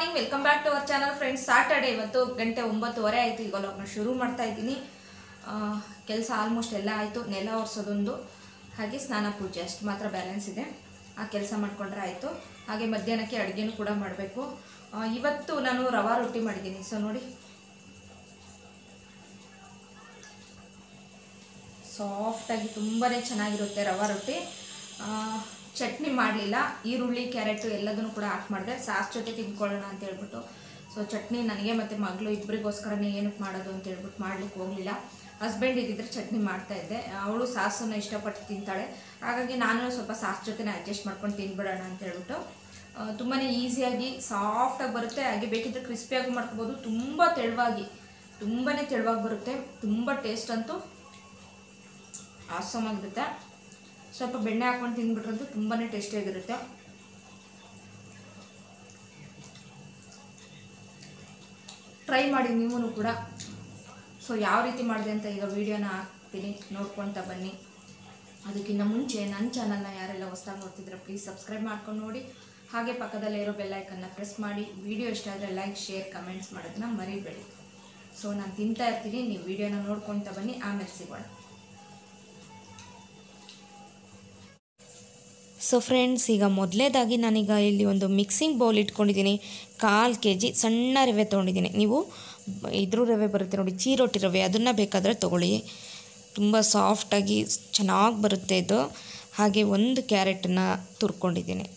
Morning welcome back to our channel friends Saturday ಇವತ್ತು ಗಂಟೆ ಒಂಬತ್ತುವರೆ ಆಯಿತು ಈಗ ವ್ಲಾಗ್ನ ಶುರು ಮಾಡ್ತಾ ಇದ್ದೀನಿ ಕೆಲಸ ಆಲ್ಮೋಸ್ಟ್ ಎಲ್ಲ ಆಯಿತು ನೆಲ ಒರೆಸೋದೊಂದು ಹಾಗೆ ಸ್ನಾನ ಪೂಜೆ ಅಷ್ಟು ಮಾತ್ರ ಬ್ಯಾಲೆನ್ಸ್ ಇದೆ ಆ ಕೆಲಸ ಮಾಡ್ಕೊಂಡ್ರೆ ಆಯಿತು ಹಾಗೆ ಮಧ್ಯಾಹ್ನಕ್ಕೆ ಅಡುಗೆನೂ ಕೂಡ ಮಾಡಬೇಕು ಇವತ್ತು ನಾನು ರವಾ ರೊಟ್ಟಿ ಮಾಡಿದ್ದೀನಿ ಸೊ ನೋಡಿ ಸಾಫ್ಟಾಗಿ ತುಂಬಾ ಚೆನ್ನಾಗಿರುತ್ತೆ ರವಾ ರೊಟ್ಟಿ ಆ, ಚಟ್ನಿ ಮಾಡಲಿಲ್ಲ ಈರುಳ್ಳಿ ಕ್ಯಾರೆಟು ಎಲ್ಲದನ್ನು ಕೂಡ ಹಾಕಿ ಮಾಡಿದೆ ಸಾಸ್ ಜೊತೆ ತಿನ್ಕೊಳ್ಳೋಣ ಅಂತ ಹೇಳ್ಬಿಟ್ಟು ಸೊ ಚಟ್ನಿ ನನಗೆ ಮತ್ತು ಮಗಳು ಇಬ್ಬರಿಗೋಸ್ಕರನೇ ಏನಕ್ಕೆ ಮಾಡೋದು ಅಂತ ಹೇಳ್ಬಿಟ್ಟು ಮಾಡ್ಲಿಕ್ಕೆ ಹೋಗಲಿಲ್ಲ ಹಸ್ಬೆಂಡ್ ಇದ್ದಿದ್ರೆ ಚಟ್ನಿ ಮಾಡ್ತಾ ಇದ್ದೆ ಅವಳು ಸಾಸನ್ನು ಇಷ್ಟಪಟ್ಟು ತಿಂತಾಳೆ ಹಾಗಾಗಿ ನಾನು ಸ್ವಲ್ಪ ಸಾಸ್ ಜೊತೆನೇ ಅಡ್ಜಸ್ಟ್ ಮಾಡ್ಕೊಂಡು ತಿನ್ಬಿಡೋಣ ಅಂತ ಹೇಳ್ಬಿಟ್ಟು ತುಂಬಾ ಈಸಿಯಾಗಿ ಸಾಫ್ಟಾಗಿ ಬರುತ್ತೆ ಹಾಗೆ ಬೇಕಿದ್ರೆ ಕ್ರಿಸ್ಪಿಯಾಗಿ ಮಾಡ್ಕೋಬೋದು ತುಂಬ ತೆಳುವಾಗಿ ತುಂಬಾ ತೆಳುವಾಗಿ ಬರುತ್ತೆ ತುಂಬ ಟೇಸ್ಟ್ ಅಂತೂ ಆಸಮ್ ಆಗಿರುತ್ತೆ ಸ್ವಲ್ಪ ಬೆಣ್ಣೆ ಹಾಕೊಂಡು ತಿಂದ್ಬಿಟ್ರಂತೂ ತುಂಬಾ ಟೇಸ್ಟಿಯಾಗಿರುತ್ತೆ ಟ್ರೈ ಮಾಡಿ ನೀವು ಕೂಡ ಸೊ ಯಾವ ರೀತಿ ಮಾಡಿದೆ ಅಂತ ಈಗ ವಿಡಿಯೋನ ಹಾಕ್ತೀನಿ ನೋಡ್ಕೊಳ್ತಾ ಬನ್ನಿ ಅದಕ್ಕಿಂತ ಮುಂಚೆ ನನ್ನ ಚಾನಲ್ನ ಯಾರೆಲ್ಲ ಹೊಸ್ದಾಗಿ ನೋಡ್ತಿದ್ರೆ ಪ್ಲೀಸ್ ಸಬ್ಸ್ಕ್ರೈಬ್ ಮಾಡ್ಕೊಂಡು ನೋಡಿ ಹಾಗೆ ಪಕ್ಕದಲ್ಲೇ ಇರೋ ಬೆಲ್ಲೈಕನ್ನ ಪ್ರೆಸ್ ಮಾಡಿ ವಿಡಿಯೋ ಇಷ್ಟ ಆದರೆ ಲೈಕ್ ಶೇರ್ ಕಮೆಂಟ್ಸ್ ಮಾಡೋದನ್ನ ಮರಿಬೇಡಿ ಸೊ ನಾನು ತಿಂತಾ ಇರ್ತೀನಿ ನೀವು ವಿಡಿಯೋನ ನೋಡ್ಕೊಳ್ತಾ ಬನ್ನಿ ಆಮೇಲೆ ಸಿಗೋಣ ಸೊ ಫ್ರೆಂಡ್ಸ್ ಈಗ ಮೊದಲೇದಾಗಿ ನಾನೀಗ ಇಲ್ಲಿ ಒಂದು ಮಿಕ್ಸಿಂಗ್ ಬೌಲ್ ಇಟ್ಕೊಂಡಿದ್ದೀನಿ ಕಾಲು ಕೆ ಜಿ ಸಣ್ಣ ರವೆ ತೊಗೊಂಡಿದ್ದೀನಿ ನೀವು ಬ- ಇದ್ರ ರವೆ ಬರುತ್ತೆ ನೋಡಿ ಚೀರೊಟ್ಟಿ ರವೆ ಅದನ್ನು ಬೇಕಾದರೆ ತೊಗೊಳ್ಳಿ ತುಂಬ ಸಾಫ್ಟಾಗಿ ಚೆನ್ನಾಗಿ ಬರುತ್ತೆ ಇದು ಹಾಗೆ ಒಂದು ಕ್ಯಾರೆಟನ್ನು ತುರ್ಕೊಂಡಿದ್ದೀನಿ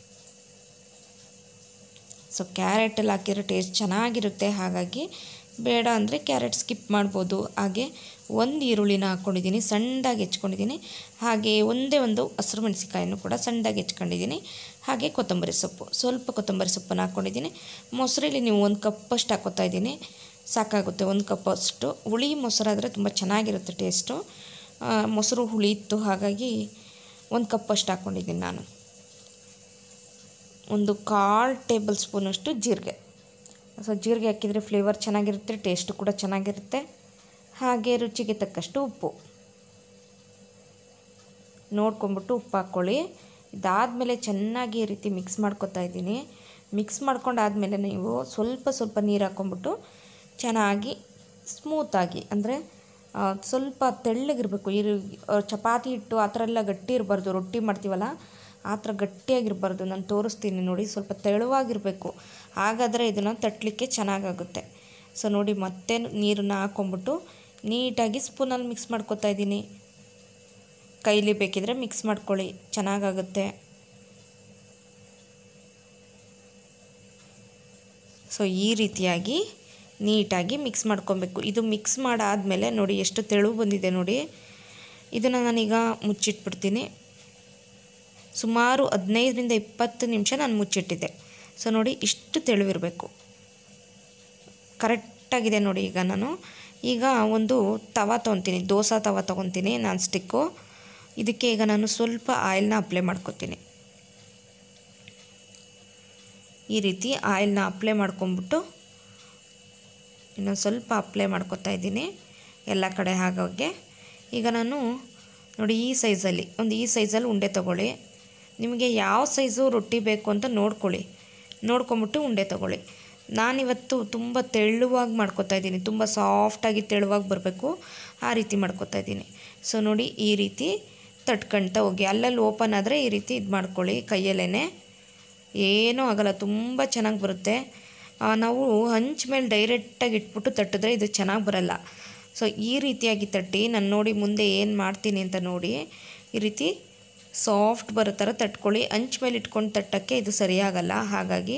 ಸೊ ಕ್ಯಾರೆಟಲ್ಲಿ ಹಾಕಿರೋ ಟೇಸ್ಟ್ ಚೆನ್ನಾಗಿರುತ್ತೆ ಹಾಗಾಗಿ ಬೇಡ ಅಂದರೆ ಕ್ಯಾರೆಟ್ ಸ್ಕಿಪ್ ಮಾಡ್ಬೋದು ಹಾಗೆ ಒಂದು ಈರುಳ್ಳಿನ ಹಾಕ್ಕೊಂಡಿದ್ದೀನಿ ಸಣ್ಣದಾಗಿ ಹೆಚ್ಕೊಂಡಿದ್ದೀನಿ ಹಾಗೆ ಒಂದೇ ಒಂದು ಹಸಿರು ಮೆಣಸಿಕಾಯನ್ನು ಕೂಡ ಸಣ್ಣದಾಗಿ ಹೆಚ್ಕೊಂಡಿದ್ದೀನಿ ಹಾಗೆ ಕೊತ್ತಂಬರಿ ಸೊಪ್ಪು ಸ್ವಲ್ಪ ಕೊತ್ತಂಬರಿ ಸೊಪ್ಪನ್ನು ಹಾಕ್ಕೊಂಡಿದ್ದೀನಿ ಮೊಸರಲ್ಲಿ ನೀವು ಒಂದು ಕಪ್ಪಷ್ಟು ಹಾಕೋತಾ ಇದ್ದೀನಿ ಸಾಕಾಗುತ್ತೆ ಒಂದು ಕಪ್ಪಷ್ಟು ಹುಳಿ ಮೊಸರಾದರೆ ತುಂಬ ಚೆನ್ನಾಗಿರುತ್ತೆ ಟೇಸ್ಟು ಆ, ಮೊಸರು ಹುಳಿ ಇತ್ತು ಹಾಗಾಗಿ ಒಂದು ಕಪ್ಪಷ್ಟು ಹಾಕ್ಕೊಂಡಿದ್ದೀನಿ ನಾನು ಒಂದು ಕಾಲು ಟೇಬಲ್ ಸ್ಪೂನಷ್ಟು ಜೀರಿಗೆ ಸೊ ಜೀರಿಗೆ ಹಾಕಿದರೆ ಫ್ಲೇವರ್ ಚೆನ್ನಾಗಿರುತ್ತೆ ಟೇಸ್ಟು ಕೂಡ ಚೆನ್ನಾಗಿರುತ್ತೆ ಹಾಗೆ ರುಚಿಗೆ ತಕ್ಕಷ್ಟು ಉಪ್ಪು ನೋಡ್ಕೊಂಬಿಟ್ಟು ಉಪ್ಪು ಹಾಕ್ಕೊಳ್ಳಿ ಇದಾದಮೇಲೆ ಚೆನ್ನಾಗಿ ಈ ರೀತಿ ಮಿಕ್ಸ್ ಮಾಡ್ಕೊತಾ ಇದ್ದೀನಿ ಮಿಕ್ಸ್ ಮಾಡ್ಕೊಂಡಾದಮೇಲೆ ನೀವು ಸ್ವಲ್ಪ ಸ್ವಲ್ಪ ನೀರು ಹಾಕ್ಕೊಂಬಿಟ್ಟು ಚೆನ್ನಾಗಿ ಸ್ಮೂತಾಗಿ ಅಂದರೆ ಆ, ಸ್ವಲ್ಪ ತೆಳ್ಳಗಿರಬೇಕು ಈ ಆ, ಚಪಾತಿ ಹಿಟ್ಟು ಆ ಥರ ಎಲ್ಲ ಗಟ್ಟಿ ಇರಬಾರ್ದು ರೊಟ್ಟಿ ಮಾಡ್ತೀವಲ್ಲ ಆ ಥರ ಗಟ್ಟಿಯಾಗಿರಬಾರ್ದು ನಾನು ತೋರಿಸ್ತೀನಿ ನೋಡಿ ಸ್ವಲ್ಪ ತೆಳುವಾಗಿರಬೇಕು ಹಾಗಾದರೆ ಇದನ್ನು ತಟ್ಟಲಿಕ್ಕೆ ಚೆನ್ನಾಗಾಗುತ್ತೆ ಸೊ ನೋಡಿ ಮತ್ತೆ ನೀರನ್ನು ಹಾಕ್ಕೊಂಬಿಟ್ಟು ನೀಟಾಗಿ ಸ್ಪೂನಲ್ಲಿ ಮಿಕ್ಸ್ ಮಾಡ್ಕೊತಾ ಇದ್ದೀನಿ ಕೈಲಿ ಬೇಕಿದ್ರೆ ಮಿಕ್ಸ್ ಮಾಡ್ಕೊಳ್ಳಿ ಚೆನ್ನಾಗಾಗುತ್ತೆ ಸೊ ಈ ರೀತಿಯಾಗಿ ನೀಟಾಗಿ ಮಿಕ್ಸ್ ಮಾಡ್ಕೊಬೇಕು ಇದು ಮಿಕ್ಸ್ ಮಾಡಾದಮೇಲೆ ನೋಡಿ ಎಷ್ಟು ತೆಳು ಬಂದಿದೆ ನೋಡಿ ಇದನ್ನು ನಾನೀಗ ಮುಚ್ಚಿಟ್ಬಿಡ್ತೀನಿ ಸುಮಾರು ಹದಿನೈದರಿಂದ ಇಪ್ಪತ್ತು ನಿಮಿಷ ನಾನು ಮುಚ್ಚಿಟ್ಟಿದ್ದೆ ಸೊ ನೋಡಿ ಇಷ್ಟು ತೆಳುವಿರಬೇಕು ಕರೆಕ್ಟಾಗಿದೆ ನೋಡಿ ಈಗ ನಾನು ಈಗ ಒಂದು ತವ ತೊಗೊತೀನಿ ದೋಸೆ ತವ ತೊಗೊತೀನಿ ನಾನ್ ಸ್ಟಿಕ್ಕು ಇದಕ್ಕೆ ಈಗ ನಾನು ಸ್ವಲ್ಪ ಆಯಿಲ್ನ ಅಪ್ಲೈ ಮಾಡ್ಕೊತೀನಿ ಈ ರೀತಿ ಆಯಿಲ್ನ ಅಪ್ಲೈ ಮಾಡ್ಕೊಂಬಿಟ್ಟು ಇನ್ನೊಂದು ಸ್ವಲ್ಪ ಅಪ್ಲೈ ಮಾಡ್ಕೊತಾ ಇದ್ದೀನಿ ಎಲ್ಲ ಕಡೆ ಹಾಗಾಗಿ ಈಗ ನಾನು ನೋಡಿ ಈ ಸೈಜಲ್ಲಿ ಒಂದು ಈ ಸೈಜಲ್ಲಿ ಉಂಡೆ ತೊಗೊಳ್ಳಿ ನಿಮಗೆ ಯಾವ ಸೈಜು ರೊಟ್ಟಿ ಬೇಕು ಅಂತ ನೋಡ್ಕೊಳ್ಳಿ ನೋಡ್ಕೊಂಬಿಟ್ಟು ಉಂಡೆ ತೊಗೊಳ್ಳಿ ನಾನಿವತ್ತು ತುಂಬ ತೆಳುವಾಗಿ ಮಾಡ್ಕೊತಾ ಇದ್ದೀನಿ ತುಂಬ ಸಾಫ್ಟಾಗಿ ತೆಳುವಾಗಿ ಬರಬೇಕು ಆ ರೀತಿ ಮಾಡ್ಕೊತಾ ಇದ್ದೀನಿ ಸೊ ನೋಡಿ ಈ ರೀತಿ ತಟ್ಕೊಳ್ತಾ ಹೋಗಿ ಅಲ್ಲಲ್ಲಿ ಓಪನ್ ಆದರೆ ಈ ರೀತಿ ಇದು ಮಾಡ್ಕೊಳ್ಳಿ ಕೈಯಲ್ಲೇ ಏನೂ ಆಗಲ್ಲ ತುಂಬ ಚೆನ್ನಾಗಿ ಬರುತ್ತೆ ಆ, ನಾವು ಹಂಚ್ ಮೇಲೆ ಡೈರೆಕ್ಟಾಗಿ ಇಟ್ಬಿಟ್ಟು ತಟ್ಟಿದ್ರೆ ಇದು ಚೆನ್ನಾಗಿ ಬರಲ್ಲ ಸೊ ಈ ರೀತಿಯಾಗಿ ತಟ್ಟಿ ನಾನು ನೋಡಿ ಮುಂದೆ ಏನು ಮಾಡ್ತೀನಿ ಅಂತ ನೋಡಿ ಈ ರೀತಿ ಸಾಫ್ಟ್ ಬರೋ ಥರ ತಟ್ಕೊಳ್ಳಿ ಹಂಚ್ ಮೇಲೆ ಇಟ್ಕೊಂಡು ತಟ್ಟಕ್ಕೆ ಇದು ಸರಿಯಾಗಲ್ಲ ಹಾಗಾಗಿ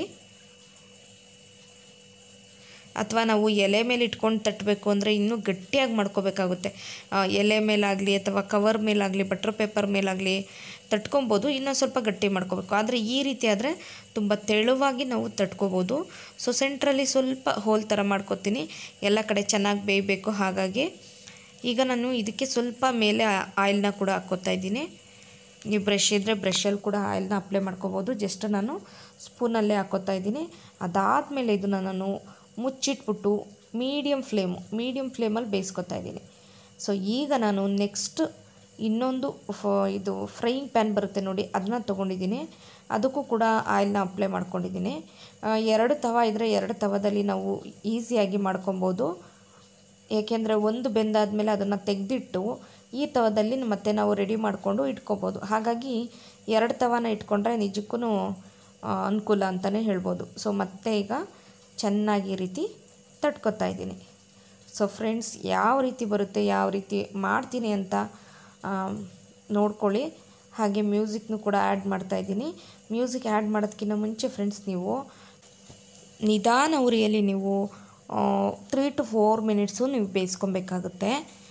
ಅಥವಾ ನಾವು ಎಲೆ ಮೇಲೆ ಇಟ್ಕೊಂಡು ತಟ್ಟಬೇಕು ಅಂದರೆ ಇನ್ನೂ ಗಟ್ಟಿಯಾಗಿ ಮಾಡ್ಕೋಬೇಕಾಗುತ್ತೆ ಆ, ಎಲೆ ಮೇಲಾಗಲಿ ಅಥವಾ ಕವರ್ ಮೇಲಾಗಲಿ ಬಟ್ರ್ ಪೇಪರ್ ಮೇಲಾಗಲಿ ತಟ್ಕೊಬೋದು ಇನ್ನೂ ಸ್ವಲ್ಪ ಗಟ್ಟಿ ಮಾಡ್ಕೋಬೇಕು ಆದರೆ ಈ ರೀತಿ ಆದರೆ ತುಂಬ ತೆಳುವಾಗಿ ನಾವು ತಟ್ಕೋಬೋದು ಸೊ ಸೆಂಟ್ರಲ್ಲಿ ಸ್ವಲ್ಪ ಹೋಲ್ ಥರ ಮಾಡ್ಕೊತೀನಿ ಎಲ್ಲ ಕಡೆ ಚೆನ್ನಾಗಿ ಬೇಯಬೇಕು ಹಾಗಾಗಿ ಈಗ ನಾನು ಇದಕ್ಕೆ ಸ್ವಲ್ಪ ಮೇಲೆ ಆಯಿಲ್ನ ಕೂಡ ಹಾಕ್ಕೋತಾ ಇದ್ದೀನಿ ನೀವು ಬ್ರಷ್ ಇದ್ದರೆ ಬ್ರಷಲ್ಲಿ ಕೂಡ ಆಯಿಲ್ನ ಅಪ್ಲೈ ಮಾಡ್ಕೋಬೋದು ಜಸ್ಟ್ ನಾನು ಸ್ಪೂನಲ್ಲೇ ಹಾಕ್ಕೋತಾ ಇದ್ದೀನಿ ಅದಾದಮೇಲೆ ಇದನ್ನು ನಾನು ಮುಚ್ಚಿಟ್ಬಿಟ್ಟು ಮೀಡಿಯಮ್ ಫ್ಲೇಮು ಮೀಡಿಯಮ್ ಫ್ಲೇಮಲ್ಲಿ ಬೇಯಿಸ್ಕೊತಾ ಇದ್ದೀನಿ ಸೊ ಈಗ ನಾನು ನೆಕ್ಸ್ಟ್ ಇನ್ನೊಂದು ಫ ಇದು ಫ್ರೈಯಿಂಗ್ ಪ್ಯಾನ್ ಬರುತ್ತೆ ನೋಡಿ ಅದನ್ನ ತೊಗೊಂಡಿದ್ದೀನಿ ಅದಕ್ಕೂ ಕೂಡ ಆಯಿಲ್ನ ಅಪ್ಲೈ ಮಾಡ್ಕೊಂಡಿದ್ದೀನಿ ಆ, ಎರಡು ತವ ಇದ್ದರೆ ಎರಡು ತವದಲ್ಲಿ ನಾವು ಈಸಿಯಾಗಿ ಮಾಡ್ಕೊಬೋದು ಏಕೆಂದರೆ ಒಂದು ಬೆಂದಾದಮೇಲೆ ಅದನ್ನು ತೆಗೆದಿಟ್ಟು ಈ ತವದಲ್ಲಿ ಮತ್ತೆ ನಾವು ರೆಡಿ ಮಾಡಿಕೊಂಡು ಇಟ್ಕೋಬೋದು ಹಾಗಾಗಿ ಎರಡು ತವನ ಇಟ್ಕೊಂಡ್ರೆ ನಿಜಕ್ಕೂ ಅನುಕೂಲ ಅಂತಲೇ ಹೇಳ್ಬೋದು ಸೊ ಮತ್ತೆ ಈಗ ಚೆನ್ನಾಗಿ ಈ ರೀತಿ ತಟ್ಕೊತಾ ಇದ್ದೀನಿ ಸೊ ಫ್ರೆಂಡ್ಸ್ ಯಾವ ರೀತಿ ಬರುತ್ತೆ ಯಾವ ರೀತಿ ಮಾಡ್ತೀನಿ ಅಂತ ಆ, ನೋಡ್ಕೊಳ್ಳಿ ಹಾಗೆ ಮ್ಯೂಸಿಕ್ನು ಕೂಡ ಆ್ಯಡ್ ಮಾಡ್ತಾ ಇದ್ದೀನಿ ಮ್ಯೂಸಿಕ್ ಆ್ಯಡ್ ಮಾಡೋದಕ್ಕಿಂತ ಮುಂಚೆ ಫ್ರೆಂಡ್ಸ್ ನೀವು ನಿಧಾನ ಉರಿಯಲ್ಲಿ ನೀವು ತ್ರೀ ಟು ಫೋರ್ ಮಿನಿಟ್ಸು ನೀವು ಬೇಯಿಸ್ಕೊಬೇಕಾಗುತ್ತೆ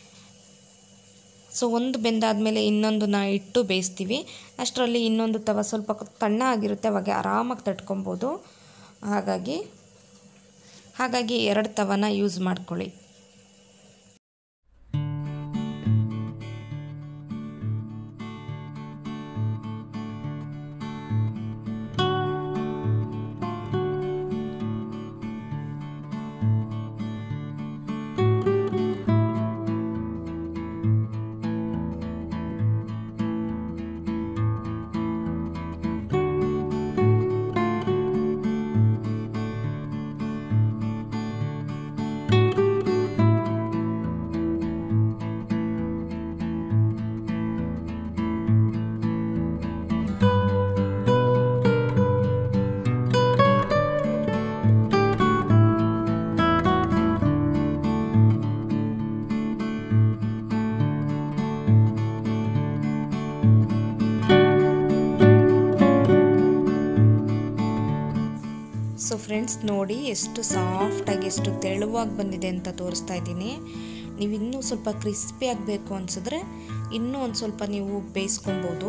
ಸೊ ಒಂದು ಬೆಂದಾದಮೇಲೆ ಇನ್ನೊಂದನ್ನ ಇಟ್ಟು ಬೇಯಿಸ್ತೀವಿ ಅಷ್ಟರಲ್ಲಿ ಇನ್ನೊಂದು ತವ ಸ್ವಲ್ಪ ತಣ್ಣ ಆಗಿರುತ್ತೆ ಅವಾಗ ಆರಾಮಾಗಿ ತಟ್ಕೊಬೋದು ಹಾಗಾಗಿ ಹಾಗಾಗಿ ಎರಡು ತವನ ಯೂಸ್ ಮಾಡ್ಕೊಳ್ಳಿ ಸೊ ಫ್ರೆಂಡ್ಸ್ ನೋಡಿ ಎಷ್ಟು ಸಾಫ್ಟಾಗಿ ಎಷ್ಟು ತೆಳುವಾಗಿ ಬಂದಿದೆ ಅಂತ ತೋರಿಸ್ತಾ ಇದ್ದೀನಿ ನೀವು ಇನ್ನೂ ಸ್ವಲ್ಪ ಕ್ರಿಸ್ಪಿ ಆಗಬೇಕು ಅನಿಸಿದ್ರೆ ಇನ್ನೂ ಒಂದು ಸ್ವಲ್ಪ ನೀವು ಬೇಯಿಸ್ಕೊಬೋದು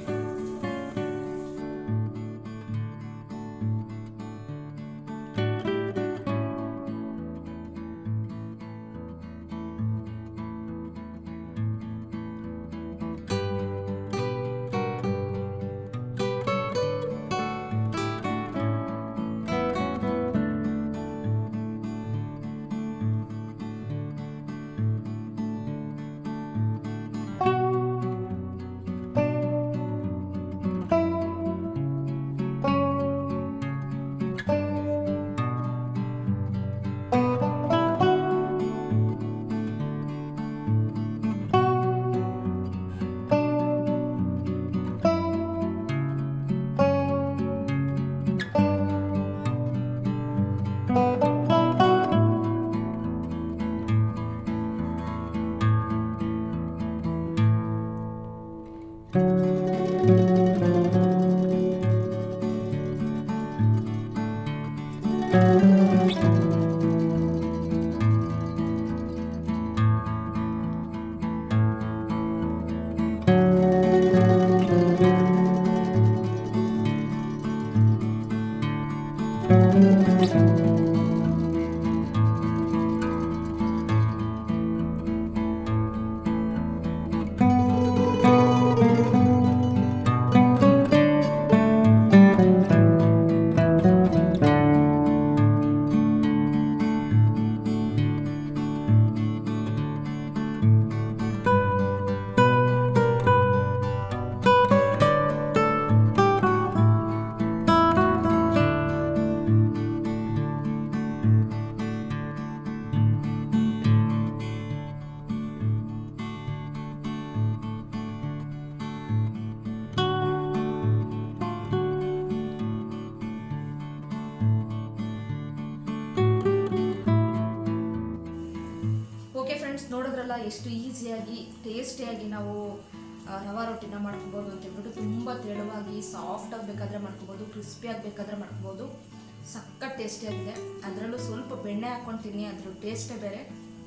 ಓಕೆ ಫ್ರೆಂಡ್ಸ್ ನೋಡಿದ್ರಲ್ಲ ಎಷ್ಟು ಈಸಿಯಾಗಿ ಟೇಸ್ಟಿಯಾಗಿ ನಾವು ಆ, ರವಾ ರೊಟ್ಟಿನ ಮಾಡ್ಕೋಬೋದು ಅಂತ ಹೇಳ್ಬಿಟ್ಟು ತುಂಬ ತೆಳುವಾಗಿ ಸಾಫ್ಟ್ ಆಗಬೇಕಾದ್ರೆ ಮಾಡ್ಕೋಬೋದು ಕ್ರಿಸ್ಪಿ ಆಗಬೇಕಾದ್ರೆ ಮಾಡ್ಕೋಬೋದು ಸಖತ್ ಟೇಸ್ಟಿಯಾಗಿದೆ ಅದರಲ್ಲೂ ಸ್ವಲ್ಪ ಬೆಣ್ಣೆ ಹಾಕ್ಕೊಂಡು ತಿನ್ನಿ ಅದ್ರ ಟೇಸ್ಟೇ ಬೇರೆ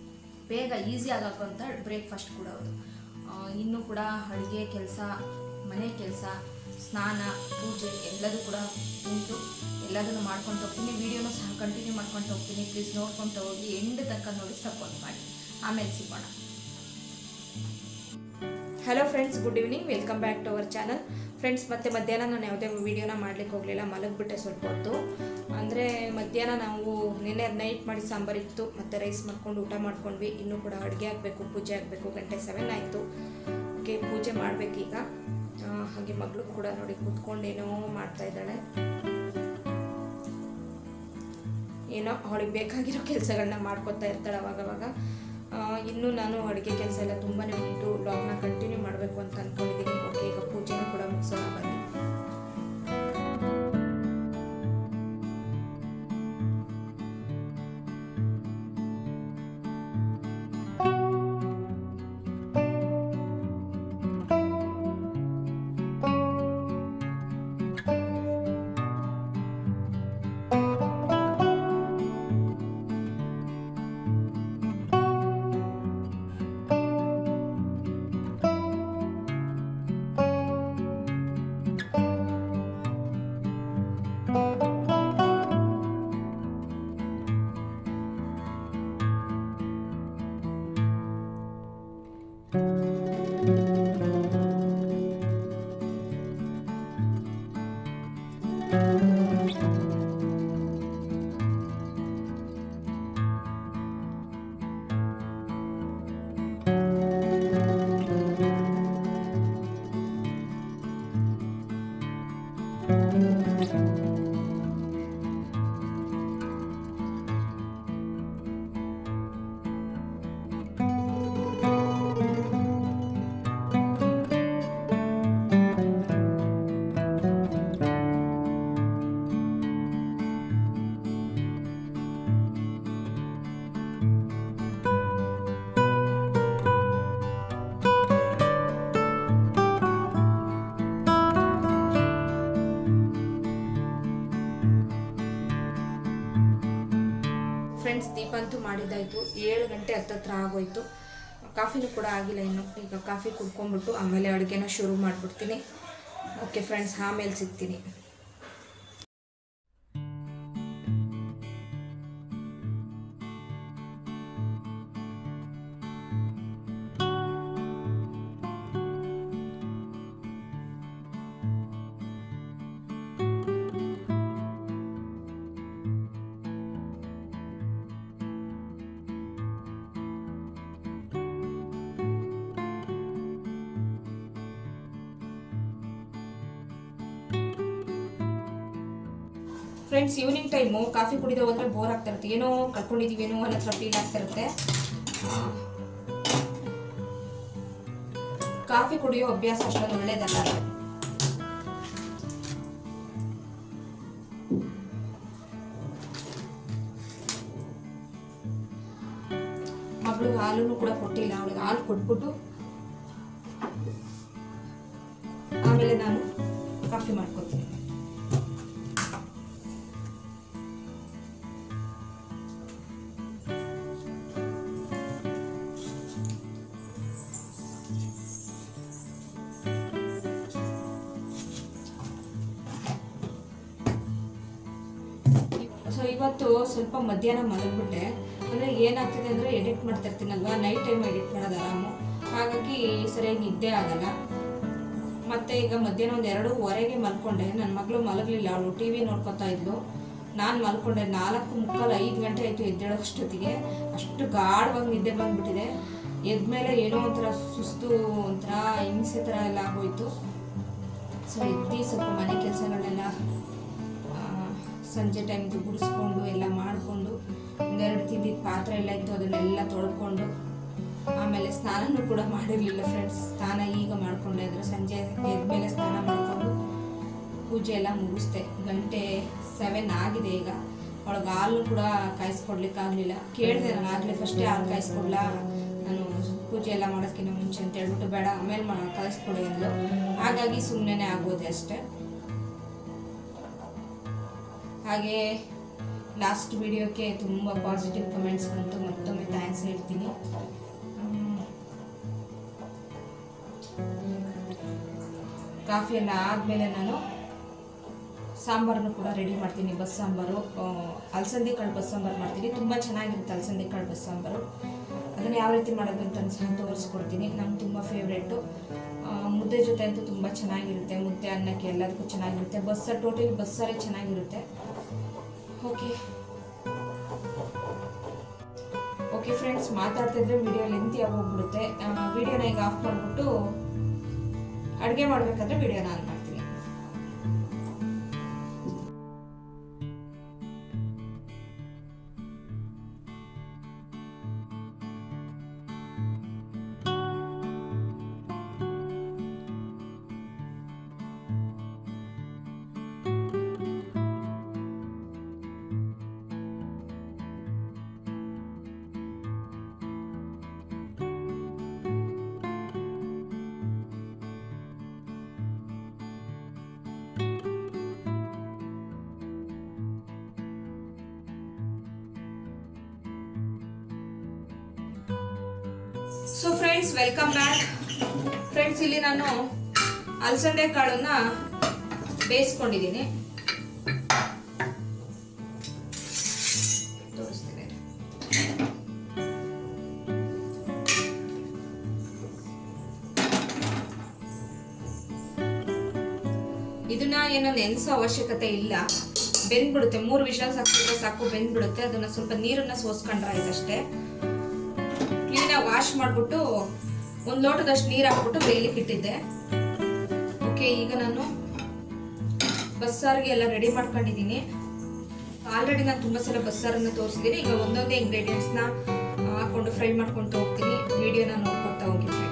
ಬೇಗ ಈಸಿ ಆಗಾಕುವಂಥ ಬ್ರೇಕ್ಫಾಸ್ಟ್ ಕೂಡ ಅದು ಆ, ಇನ್ನೂ ಕೂಡ ಅಡುಗೆ ಕೆಲಸ ಮನೆ ಕೆಲಸ ಸ್ನಾನ ಪೂಜೆ ಎಲ್ಲದೂ ಕೂಡ ಉಂಟು ಎಲ್ಲದನ್ನು ಮಾಡ್ಕೊಂಡು ಹೋಗ್ತೀನಿ ವೀಡಿಯೋನು ಸಹ ಕಂಟಿನ್ಯೂ ಮಾಡ್ಕೊಂಡು ಹೋಗ್ತೀನಿ ಪ್ಲೀಸ್ ನೋಡ್ಕೊಂಡು ಹೋಗಿ ಎಂಡ್ ತನಕ ನೋಡಿ ಸಪೋರ್ಟ್ ಮಾಡಿ ಆಮೇಲೆ ಸಿಗೋಣ hello friends good evening welcome back to our channel friends ಮತ್ತೆ ಮಧ್ಯಾಹ್ನ ನಾನು ಯಾವುದೇ ವೀಡಿಯೋನ ಮಾಡ್ಲಿಕ್ಕೆ ಹೋಗಲಿಲ್ಲ ಮಲಗಿಬಿಟ್ಟೆ ಸ್ವಲ್ಪ ಹೊತ್ತು ಅಂದರೆ ಮಧ್ಯಾಹ್ನ ನಾವು ನಿನ್ನೆ ನೈಟ್ ಮಾಡಿ ಸಾಂಬಾರಿತ್ತು ಮತ್ತು ರೈಸ್ ಮಾಡ್ಕೊಂಡು ಊಟ ಮಾಡ್ಕೊಂಡ್ವಿ ಇನ್ನೂ ಕೂಡ ಅಡುಗೆ ಆಗಬೇಕು ಪೂಜೆ ಆಗಬೇಕು ಗಂಟೆ ಸೆವೆನ್ ಆಯಿತು ಓಕೆ ಪೂಜೆ ಮಾಡಬೇಕೀಗ ಹಾಗೆ ಮಗಳು ಕೂಡ ನೋಡಿ ಕೂತ್ಕೊಂಡೇನೋ ಮಾಡ್ತಾ ಇದ್ದಾಳೆ ಏನೋ ಅವಳಿಗೆ ಬೇಕಾಗಿರೋ ಕೆಲಸಗಳನ್ನ ಮಾಡ್ಕೊತಾ ಇರ್ತಾಳೆ ಅವಾಗವಾಗ ಆ, ಇನ್ನು ನಾನು ಅಡುಗೆ ಕೆಲಸ ಎಲ್ಲ ತುಂಬಾ ಉಂಟು ಬ್ಲಾಗ್ನ ಕಂಟಿನ್ಯೂ ಮಾಡಬೇಕು ಅಂತ ಅಂದ್ಕೊಂಡಿದ್ದೀನಿ ಓಕೆ ಈಗ ಪೂಜೆನೂ ಕೂಡ ಮುಗಿಸೋಣ ಬನ್ನಿ ಫ್ರೆಂಡ್ಸ್ ದೀಪ ಅಂತೂ ಮಾಡಿದ್ದಾಯಿತು ಏಳು ಗಂಟೆ ಹತ್ತತ್ರ ಆಗೋಯ್ತು ಕಾಫಿನೂ ಕೂಡ ಆಗಿಲ್ಲ ಇನ್ನು ಈಗ ಕಾಫಿ ಕುಡ್ಕೊಂಡ್ಬಿಟ್ಟು ಆಮೇಲೆ ಅಡುಗೆನ ಶುರು ಮಾಡಿಬಿಡ್ತೀನಿ ಓಕೆ ಫ್ರೆಂಡ್ಸ್ ಆಮೇಲೆ ಸಿಗ್ತೀನಿ ಫ್ರೆಂಡ್ಸ್ ಈವ್ನಿಂಗ್ ಟೈಮು ಕಾಫಿ ಕುಡಿದ ಹೋದ್ರೆ ಬೋರ್ ಆಗ್ತಾ ಇರುತ್ತೆ ಏನೋ ಕಳ್ಕೊಂಡಿದ್ದೀವೇನೋ ಅನ್ನೋ ಹತ್ರ ಫೀಲ್ ಆಗ್ತಾ ಇರುತ್ತೆ ಆ, ಕಾಫಿ ಕುಡಿಯೋ ಅಭ್ಯಾಸ ಅಷ್ಟೊಂದು ಒಳ್ಳೇದಲ್ಲ ಮಗಳು ಹಾಲು ಕೂಡ ಕೊಟ್ಟಿಲ್ಲ ಅವಳಿಗೆ ಹಾಲು ಕೊಟ್ಬಿಟ್ಟು ಆಮೇಲೆ ನಾನು ಕಾಫಿ ಮಾಡ್ಕೊತೀನಿ ಸೊ ಇವತ್ತು ಸ್ವಲ್ಪ ಮಧ್ಯಾಹ್ನ ಮಲಗ್ಬಿಟ್ಟೆ ಅಂದರೆ ಏನಾಗ್ತಿದೆ ಅಂದರೆ ಎಡಿಟ್ ಮಾಡ್ತಾ ಇರ್ತೀನಲ್ವಾ ನೈಟ್ ಟೈಮ್ ಎಡಿಟ್ ಮಾಡೋದು ಆರಾಮು ಹಾಗಾಗಿ ಸರಿಯಾಗಿ ನಿದ್ದೆ ಆಗಲ್ಲ ಮತ್ತೆ ಈಗ ಮಧ್ಯಾಹ್ನ ಒಂದು ಎರಡೂವರೆಗೆ ಮಲ್ಕೊಂಡೆ ನನ್ನ ಮಗಳು ಮಲಗಲಿಲ್ಲ ಅವಳು ಟಿ ವಿ ನೋಡ್ಕೊತಾ ಇದ್ಲು ನಾನು ಮಲ್ಕೊಂಡೆ ನಾಲ್ಕು ಮುಕ್ಕಾಲು ಐದು ಗಂಟೆ ಆಯಿತು ಎದ್ದೇಳೋಷ್ಟೊತ್ತಿಗೆ ಅಷ್ಟು ಗಾಢವಾಗಿ ನಿದ್ದೆ ಬಂದ್ಬಿಟ್ಟಿದೆ ಎದ್ಮೇಲೆ ಏನೋ ಒಂಥರ ಸುಸ್ತು ಒಂಥರ ಹಿಂಸೆ ಥರ ಎಲ್ಲ ಆಗೋಯ್ತು ಸೊ ಎದ್ದು ಸ್ವಲ್ಪ ಮನೆ ಕೆಲಸಗಳನ್ನೆಲ್ಲ ಆ, ಸಂಜೆ ಟೈಮ್ದು ಗುಡಿಸ್ಕೊಂಡು ಎಲ್ಲ ಮಾಡಿಕೊಂಡು ಒಂದೆರಡು ತಿಂದಿದ್ದ ಪಾತ್ರೆ ಎಲ್ಲ ಇತ್ತು ಅದನ್ನೆಲ್ಲ ತೊಳ್ಕೊಂಡು ಆಮೇಲೆ ಸ್ನಾನನೂ ಕೂಡ ಮಾಡಿರಲಿಲ್ಲ ಫ್ರೆಂಡ್ಸ್ ಸ್ನಾನ ಈಗ ಮಾಡಿಕೊಂಡೆ ಅಂದರೆ ಸಂಜೆ ಎದ್ಮೇಲೆ ಸ್ನಾನ ಮಾಡಿಕೊಂಡು ಪೂಜೆ ಎಲ್ಲ ಮುಗಿಸ್ದೆ ಗಂಟೆ ಸೆವೆನ್ ಆಗಿದೆ ಈಗ ಅವಳಿಗೆ ಹಾಲು ಕೂಡ ಕಾಯಿಸ್ಕೊಡ್ಲಿಕ್ಕಾಗಲಿಲ್ಲ ಕೇಳಿದೆ ನಾನು ಆಗಲೇ ಫಸ್ಟೇ ಹಾಲು ಕಾಯಿಸ್ಕೊಡ್ಲಾ ನಾನು ಪೂಜೆ ಎಲ್ಲ ಮಾಡೋದಕ್ಕಿಂತ ಮುಂಚೆ ಅಂತ ಹೇಳ್ಬಿಟ್ಟು ಬೇಡ ಆಮೇಲೆ ಮಾ ಕಾಯಿಸ್ಕೊಡಿ ಅಂದ್ಲು ಹಾಗಾಗಿ ಸುಮ್ಮನೆ ಆಗೋದೆ ಅಷ್ಟೇ ಹಾಗೆ ಲಾಸ್ಟ್ ವಿಡಿಯೋಕ್ಕೆ ತುಂಬ ಪಾಸಿಟಿವ್ ಕಮೆಂಟ್ಸ್ ಬಂತು ಮತ್ತೊಮ್ಮೆ ಥ್ಯಾಂಕ್ಸ್ ಹೇಳ್ತೀನಿ ಹ್ಮ್. ಕಾಫಿ ಎಲ್ಲ ಆದಮೇಲೆ ನಾನು ಸಾಂಬಾರನ್ನು ಕೂಡ ರೆಡಿ ಮಾಡ್ತೀನಿ ಬಸ್ ಸಾಂಬಾರು ಆ, ಅಲಸಂದಿ ಕಾಳು ಬಸ್ ಸಾಂಬಾರು ಮಾಡ್ತೀನಿ ತುಂಬ ಚೆನ್ನಾಗಿರುತ್ತೆ ಅಲಸಂದಿ ಕಾಳು ಬಸ್ ಸಾಂಬಾರು ಅದನ್ನು ಯಾವ ರೀತಿ ಮಾಡೋದು ಅಂತ ಸಹ ತೋರಿಸ್ಕೊಡ್ತೀನಿ ನಂಗೆ ತುಂಬ ಫೇವ್ರೇಟು ಮುದ್ದೆ ಜೊತೆ ಅಂತೂ ತುಂಬ ಚೆನ್ನಾಗಿರುತ್ತೆ ಮುದ್ದೆ ಅನ್ನಕ್ಕೆ ಎಲ್ಲದಕ್ಕೂ ಚೆನ್ನಾಗಿರುತ್ತೆ ಬಸ್ಸ ಟೋಟಲಿ ಬಸ್ಸಾರೇ ಚೆನ್ನಾಗಿರುತ್ತೆ ಓಕೆ ಓಕೆ ಫ್ರೆಂಡ್ಸ್ ಮಾತಾಡ್ತಿದ್ರೆ ವಿಡಿಯೋ ಲೆಂತಿ ಆಗೋಗ್ಬಿಡುತ್ತೆ ವಿಡಿಯೋನ ಈಗ ಆಫ್ ಮಾಡಿಬಿಟ್ಟು ಅಡುಗೆ ಮಾಡಬೇಕಾದ್ರೆ ವಿಡಿಯೋನ ಆನ್ ಮಾಡ್ತೀನಿ so friends welcome back friends ಇಲ್ಲಿ ನಾನು ಅಲಸಂದೆ ಕಾಳನ್ನ ಬೇಯಿಸ್ಕೊಂಡಿದ್ದೀನಿ ತೋರಿಸ್ತೀನಿ ಇದನ್ನ ಏನೋ ನೆನೆಸೋ ಅವಶ್ಯಕತೆ ಇಲ್ಲ ಬೆಂದ್ಬಿಡುತ್ತೆ ಮೂರು ವಿಷಲ್ ಹಾಕಿದ್ರೆ ಸಾಕು ಬೆಂದ್ಬಿಡುತ್ತೆ ಅದನ್ನ ಸ್ವಲ್ಪ ನೀರನ್ನ ಸೋಸ್ಕೊಂಡ್ರೆ ಆಯ್ತಷ್ಟೇ ಕ್ಲೀನಾಗಿ ವಾಶ್ ಮಾಡಿಬಿಟ್ಟು ಒಂದು ಲೋಟದಷ್ಟು ನೀರು ಹಾಕ್ಬಿಟ್ಟು ಬೇಯಲಿಕ್ಕೆ ಇಟ್ಟಿದ್ದೆ ಓಕೆ ಈಗ ನಾನು ಬಸ್ಸಾರಿಗೆ ಎಲ್ಲ ರೆಡಿ ಮಾಡ್ಕೊಂಡಿದ್ದೀನಿ ಆಲ್ರೆಡಿ ನಾನು ತುಂಬ ಸಲ ಬಸ್ಸಾರನ್ನು ತೋರಿಸಿದ್ದೀನಿ ಈಗ ಒಂದೊಂದೇ ಇಂಗ್ರೀಡಿಯೆಂಟ್ಸ್ನ ಹಾಕೊಂಡು ಫ್ರೈ ಮಾಡ್ಕೊಂಡು ಹೋಗ್ತೀನಿ ವಿಡಿಯೋನ ನೋಡ್ಕೊತಾ ಹೋಗಿ ಫ್ರೆಂಡ್